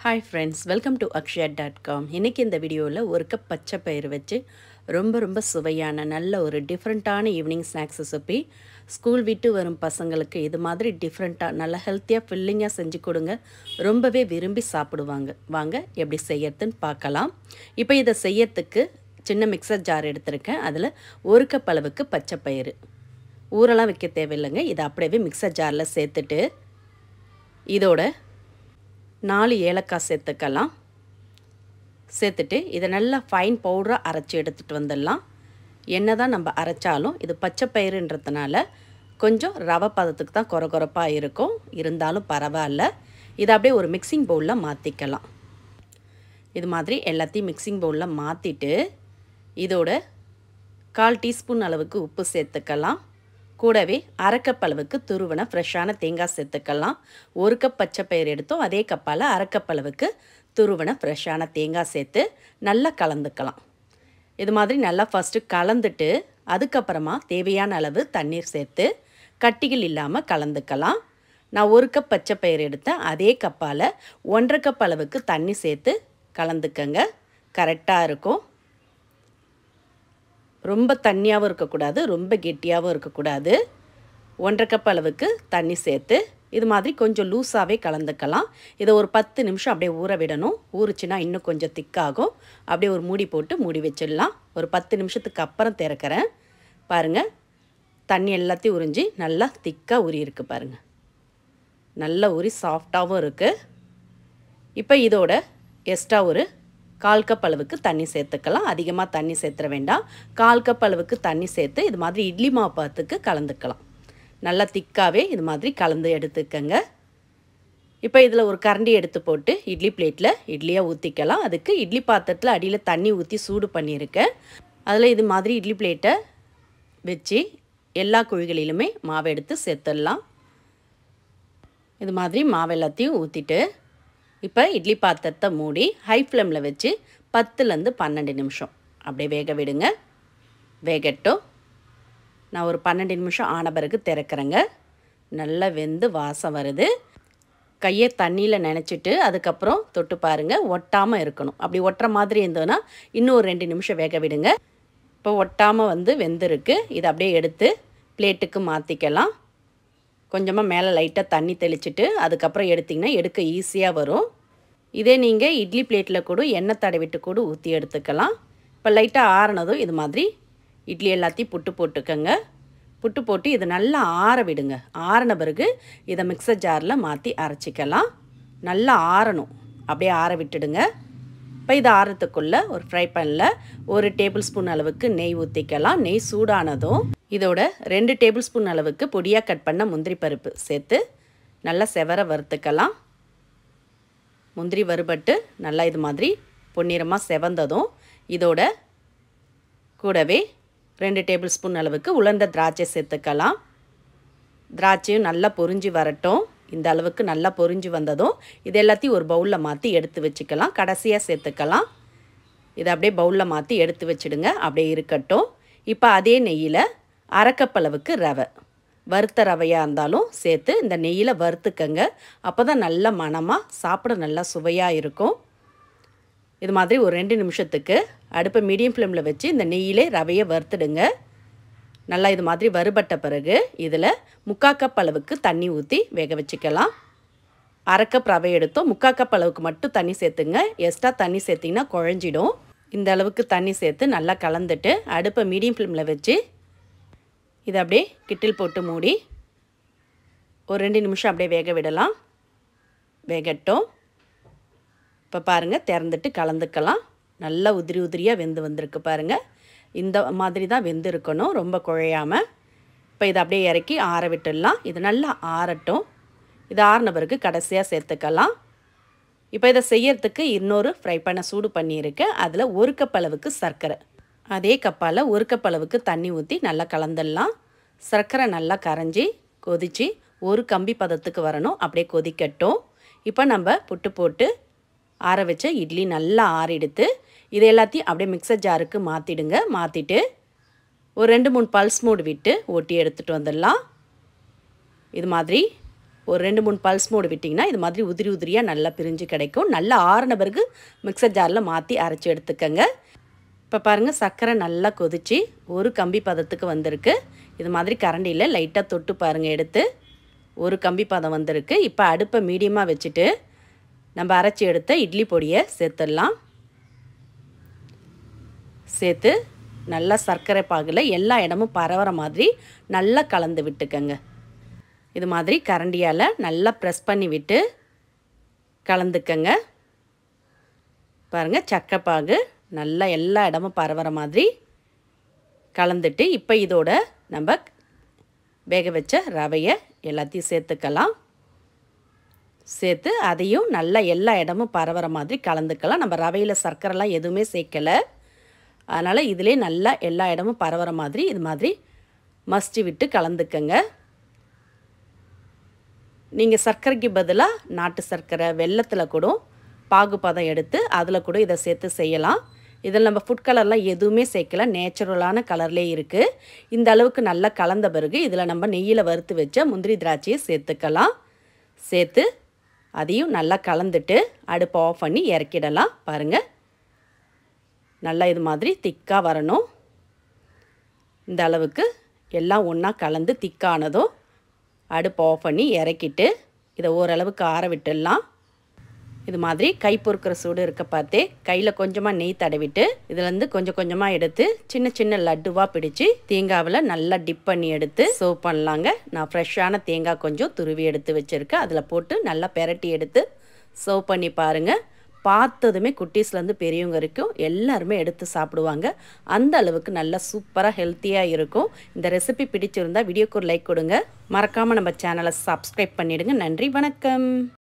hi friends welcome to Akshaya dot com இன்றைக்கி இந்த வீடியோவில் ஒரு கப் பச்சை பயிறு வச்சு ரொம்ப ரொம்ப சுவையான நல்ல ஒரு டிஃப்ரெண்ட்டான ஈவினிங் ஸ்நாக்ஸ் ரெசிபி ஸ்கூல் விட்டு வரும் பசங்களுக்கு இது மாதிரி டிஃப்ரெண்ட்டாக நல்ல ஹெல்த்தியாக ஃபில்லிங்காக செஞ்சு கொடுங்க ரொம்பவே விரும்பி சாப்பிடுவாங்க வாங்க எப்படி செய்யறதுன்னு பார்க்கலாம் இப்போ இதை செய்யறதுக்கு சின்ன மிக்சர் ஜார் எடுத்திருக்கேன் அதில் ஒரு கப் அளவுக்கு பச்சை பயிறு ஊரெல்லாம் வைக்க தேவையில்லைங்க இதை அப்படியே மிக்சர் ஜாரில் சேர்த்துட்டு இதோட நாலு ஏலக்காய் சேர்த்துக்கலாம் சேர்த்துட்டு இதை நல்லா ஃபைன் பவுடராக அரைச்சி எடுத்துகிட்டு வந்துடலாம் என்ன தான் நம்ம அரைச்சாலும் இது பச்சை பயிறுன்றதுனால கொஞ்சம் ரவை பதத்துக்கு தான் குறை குறைப்பாக இருக்கும் இருந்தாலும் பரவாயில்ல இதை அப்படியே ஒரு மிக்சிங் பவுலில் மாற்றிக்கலாம் இது மாதிரி எல்லாத்தையும் மிக்சிங் பவுலில் மாற்றிட்டு இதோட கால் டீஸ்பூன் அளவுக்கு உப்பு சேர்த்துக்கலாம் கூடவே அரை கப் அளவுக்கு துருவன ஃப்ரெஷ்ஷான தேங்காய் சேர்த்துக்கலாம் ஒரு கப் பச்சை பயிர் எடுத்தோம் அதே கப்பால் அரை கப் அளவுக்கு துருவன ஃப்ரெஷ்ஷான தேங்காய் சேர்த்து நல்லா கலந்துக்கலாம் இது மாதிரி நல்லா ஃபஸ்ட்டு கலந்துட்டு அதுக்கப்புறமா தேவையான அளவு தண்ணீர் சேர்த்து கட்டிகள் இல்லாமல் கலந்துக்கலாம் நான் ஒரு கப் பச்சை பயிர் எடுத்தேன் அதே கப்பால் ஒன்றரை கப் அளவுக்கு தண்ணி சேர்த்து கலந்துக்கங்க கரெக்டாக இருக்கும் ரொம்ப தண்ணியாகவும் இருக்கக்கூடாது ரொம்ப கெட்டியாகவும் இருக்கக்கூடாது ஒன்றரை கப் அளவுக்கு தண்ணி சேர்த்து இது மாதிரி கொஞ்சம் லூஸாகவே கலந்துக்கலாம் இதை ஒரு பத்து நிமிஷம் அப்படியே ஊற விடணும் ஊறுச்சுன்னா இன்னும் கொஞ்சம் திக்காகும் அப்படியே ஒரு மூடி போட்டு மூடி வச்சிடலாம் ஒரு பத்து நிமிஷத்துக்கு அப்புறம் திறக்கிறேன் பாருங்கள் தண்ணி எல்லாத்தையும் உறிஞ்சி நல்லா திக்காக ஊறி இருக்குது பாருங்கள் நல்லா ஊறி சாஃப்டாகவும் இருக்குது இப்போ இதோட எக்ஸ்ட்ரா ஒரு கால் கப் அளவுக்கு தண்ணி சேர்த்துக்கலாம் அதிகமாக தண்ணி சேர்த்துற வேண்டாம் கால் கப் அளவுக்கு தண்ணி சேர்த்து இது மாதிரி இட்லி மாவு பாத்துக்கு கலந்துக்கலாம் நல்லா திக்காகவே இது மாதிரி கலந்து எடுத்துக்கங்க இப்போ இதில் ஒரு கரண்டி எடுத்து போட்டு இட்லி பிளேட்டில் இட்லியாக ஊற்றிக்கலாம் அதுக்கு இட்லி பாத்திரத்தில் அடியில் தண்ணி ஊற்றி சூடு பண்ணியிருக்கேன் அதில் இது மாதிரி இட்லி பிளேட்டை வச்சு எல்லா குழிகளிலுமே மாவை எடுத்து சேர்த்துடலாம் இது மாதிரி மாவு எல்லாத்தையும் ஊற்றிட்டு இப்போ இட்லி பாத்திரத்தை மூடி ஹை ஃப்ளேமில் வச்சு பத்துலேருந்து பன்னெண்டு நிமிஷம் அப்படியே வேக விடுங்க வேகட்டும் நான் ஒரு பன்னெண்டு நிமிஷம் ஆன பிறகு திறக்கிறேங்க நல்லா வெந்து வாசம் வருது கையை தண்ணியில் நினச்சிட்டு அதுக்கப்புறம் தொட்டு பாருங்கள் ஒட்டாமல் இருக்கணும் அப்படி ஒட்டுற மாதிரி இருந்ததுன்னா இன்னும் ஒரு ரெண்டு நிமிஷம் வேக விடுங்க இப்போ ஒட்டாமல் வந்து வெந்திருக்கு இதை அப்படியே எடுத்து பிளேட்டுக்கு மாற்றிக்கலாம் கொஞ்சமாக மேலே லைட்டாக தண்ணி தெளிச்சிட்டு அதுக்கப்புறம் எடுத்திங்கன்னா எடுக்க ஈஸியாக வரும் இதே நீங்கள் இட்லி பிளேட்டில் கூட எண்ணெய் தடவிட்டு கூட ஊற்றி எடுத்துக்கலாம் இப்போ லைட்டாக ஆறினதும் இது மாதிரி இட்லி எல்லாத்தையும் புட்டு போட்டுக்கோங்க புட்டு போட்டு இது நல்லா ஆற விடுங்க ஆறின பிறகு இதை மிக்சர் ஜாரில் மாற்றி அரைச்சிக்கலாம் நல்லா ஆறணும் அப்படியே ஆற விட்டுடுங்க இப்போ இது ஆறத்துக்குள்ளே ஒரு ஃப்ரை பேனில் ஒரு டேபிள் ஸ்பூன் அளவுக்கு நெய் ஊற்றிக்கலாம் நெய் சூடானதும் இதோட ரெண்டு டேபிள் ஸ்பூன் அளவுக்கு பொடியாக கட் பண்ண முந்திரி பருப்பு சேர்த்து நல்லா செவர வறுத்துக்கலாம் முந்திரி வறுபட்டு நல்லா இது மாதிரி பொன்னிறமாக செவந்ததும் இதோட கூடவே ரெண்டு டேபிள் ஸ்பூன் அளவுக்கு உலர்ந்த திராட்சை சேர்த்துக்கலாம் திராட்சையும் நல்லா பொரிஞ்சு வரட்டும் இந்த அளவுக்கு நல்லா பொரிஞ்சு வந்ததும் இது எல்லாத்தையும் ஒரு பவுலில் மாற்றி எடுத்து வச்சுக்கலாம் கடைசியாக சேர்த்துக்கலாம் இதை அப்படியே பவுலில் மாற்றி எடுத்து வச்சுடுங்க அப்படியே இருக்கட்டும் இப்போ அதே நெய்யில் அரைக்கப்பளவுக்கு ரவை வறுத்த ரவையாக இருந்தாலும் சேர்த்து இந்த நெய்யில் வறுத்துக்கங்க அப்போ தான் நல்ல மணமாக சாப்பிட நல்லா சுவையாக இருக்கும் இது மாதிரி ஒரு ரெண்டு நிமிஷத்துக்கு அடுப்பை மீடியம் ஃப்ளேமில் வச்சு இந்த நெய்யிலே ரவையை வறுத்துடுங்க நல்லா இது மாதிரி வறுபட்ட பிறகு இதில் முக்கால் கப் அளவுக்கு தண்ணி ஊற்றி வேக வச்சுக்கலாம் அரை கப் ரவை எடுத்தோம் முக்கால் கப் அளவுக்கு மட்டும் தண்ணி சேர்த்துங்க எக்ஸ்ட்ரா தண்ணி சேர்த்திங்கன்னா குழஞ்சிடும் இந்த அளவுக்கு தண்ணி சேர்த்து நல்லா கலந்துட்டு அடுப்பை மீடியம் ஃப்ளேமில் வச்சு இதை அப்படியே கிட்டில் போட்டு மூடி ஒரு ரெண்டு நிமிஷம் அப்படியே வேக விடலாம் வேகட்டும் இப்போ பாருங்கள் திறந்துட்டு கலந்துக்கலாம் நல்லா உதிரி உதிரியாக வெந்து வந்திருக்கு பாருங்கள் இந்த மாதிரி தான் வெந்து இருக்கணும் ரொம்ப குழையாமல் இப்போ இதை அப்படியே இறக்கி ஆற விட்டுடலாம் இது நல்லா ஆறட்டும் இது ஆறின பிறகு கடைசியாக சேர்த்துக்கலாம் இப்போ இதை செய்யறதுக்கு இன்னொரு ஃப்ரை பண்ண சூடு பண்ணியிருக்கேன் அதில் ஒரு கப் அளவுக்கு சர்க்கரை அதே கப்பால் ஒரு கப் அளவுக்கு தண்ணி ஊற்றி நல்லா கலந்துடலாம் சர்க்கரை நல்லா கரைஞ்சி கொதித்து ஒரு கம்பி பதத்துக்கு வரணும் அப்படியே கொதிக்கட்டும் இப்போ நம்ம புட்டு போட்டு ஆற வச்ச இட்லி நல்லா ஆறிடுத்து இது எல்லாத்தையும் அப்படியே மிக்சர் ஜாருக்கு மாற்றிடுங்க மாற்றிட்டு ஒரு ரெண்டு மூணு பல்ஸ் மூடு விட்டு ஒட்டி எடுத்துகிட்டு வந்துடலாம் இது மாதிரி ஒரு ரெண்டு மூணு பல்ஸ் மோடு விட்டிங்கன்னா இது மாதிரி உதிரி உதிரியாக நல்லா பிரிஞ்சு கிடைக்கும் நல்லா ஆறின பிறகு மிக்சர் ஜாரில் மாற்றி அரைச்சி எடுத்துக்கங்க இப்போ பாருங்கள் சர்க்கரை நல்லா கொதிச்சு ஒரு கம்பி பதத்துக்கு வந்திருக்கு இது மாதிரி கரண்டியில் லைட்டாக தொட்டு பாருங்கள் எடுத்து ஒரு கம்பி பதம் வந்திருக்கு இப்போ அடுப்பை மீடியமாக வச்சுட்டு நம்ம அரைச்சி எடுத்த இட்லி பொடியை சேர்த்துடலாம் சேர்த்து நல்லா சர்க்கரை பாகில் எல்லா இடமும் பரவுற மாதிரி நல்லா கலந்து விட்டுக்கங்க இது மாதிரி கரண்டியால் நல்லா ப்ரெஸ் பண்ணி விட்டு கலந்துக்கங்க பாருங்கள் சக்கைப்பாகு நல்லா எல்லா இடமும் பரவுற மாதிரி கலந்துட்டு இப்போ இதோட நம்ம வேக வச்ச ரவையை எல்லாத்தையும் சேர்த்துக்கலாம் சேர்த்து அதையும் நல்லா எல்லா இடமும் பரவுற மாதிரி கலந்துக்கலாம் நம்ம ரவையில் சர்க்கரைலாம் எதுவுமே சேர்க்கலை அதனால் இதிலே நல்லா எல்லா இடமும் பரவுற மாதிரி இது மாதிரி மஸ்டி விட்டு கலந்துக்கங்க நீங்கள் சர்க்கரைக்கு பதிலாக நாட்டு சர்க்கரை வெள்ளத்தில் கூட பாகுபதம் எடுத்து அதில் கூட இதை சேர்த்து செய்யலாம் இதில் நம்ம ஃபுட் கலர்லாம் எதுவுமே சேர்க்கல நேச்சுரலான கலர்லேயே இருக்குது இந்த அளவுக்கு நல்லா கலந்த பிறகு இதில் நம்ம நெய்யில் வறுத்து வச்ச முந்திரி திராட்சையை சேர்த்துக்கலாம் சேர்த்து அதையும் நல்லா கலந்துட்டு அடுப்பை ஆஃப் பண்ணி இறக்கிடலாம் பாருங்கள் நல்லா இது மாதிரி திக்காக வரணும் இந்த அளவுக்கு எல்லாம் ஒன்றா கலந்து திக்கானதும் அடுப்பு ஆஃப் பண்ணி இறக்கிட்டு இதை ஓரளவுக்கு ஆற விட்டுடலாம் இது மாதிரி கை பொறுக்கிற சூடு இருக்க பார்த்தே கையில் கொஞ்சமாக நெய் தடவிட்டு இதுலேருந்து கொஞ்சம் கொஞ்சமாக எடுத்து சின்ன சின்ன லட்டுவாக பிடிச்சி தேங்காவில் நல்லா டிப் பண்ணி எடுத்து சர்வ் பண்ணலாங்க நான் ஃப்ரெஷ்ஷான தேங்காய் கொஞ்சம் துருவி எடுத்து வச்சுருக்கேன் அதில் போட்டு நல்லா பெரட்டி எடுத்து சர்வ் பண்ணி பாருங்கள் பார்த்ததுமே குட்டீஸ்லேருந்து பெரியவங்க வரைக்கும் எல்லாருமே எடுத்து சாப்பிடுவாங்க அந்த அளவுக்கு நல்லா சூப்பராக ஹெல்த்தியாக இருக்கும் இந்த ரெசிபி பிடிச்சிருந்தா வீடியோக்கு ஒரு லைக் கொடுங்க மறக்காமல் நம்ம சேனலை சப்ஸ்கிரைப் பண்ணிவிடுங்க நன்றி வணக்கம்